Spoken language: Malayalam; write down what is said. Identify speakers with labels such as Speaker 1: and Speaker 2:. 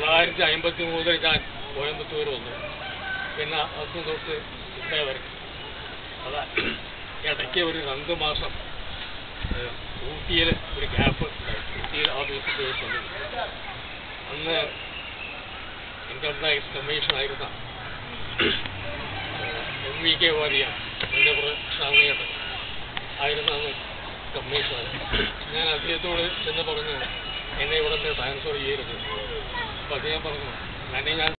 Speaker 1: തൊള്ളായിരത്തി അമ്പത്തി മൂന്നിൽ ഞാൻ കോയമ്പത്തൂർ വന്നു പിന്നെ അന്ന് തൊട്ട് ഇന്നേ വരെ അതാ ഇടയ്ക്ക് ഒരു രണ്ട് മാസം ഏഹ്, ഊട്ടിയിൽ ഒരു ഗ്യാപ്പ് ഊട്ടിയിൽ ഓഫീസിൽ പോയിട്ടുണ്ട് അന്ന് ഇൻകം ടാക്സ് കമ്മീഷനായിരുന്ന എം വി കെ വാരിയ എൻ്റെ പ്രശ്നമായിട്ട് ആയിരുന്നു അന്ന് കമ്മീഷണർ ഞാൻ അദ്ദേഹത്തോട് ചെന്ന് പറഞ്ഞു എന്നെ ഇവിടെ നിന്ന് ട്രാൻസ്ഫർ ചെയ്യരുത് അപ്പോൾ അദ്ദേഹം പറഞ്ഞു എന്നെ ഞാൻ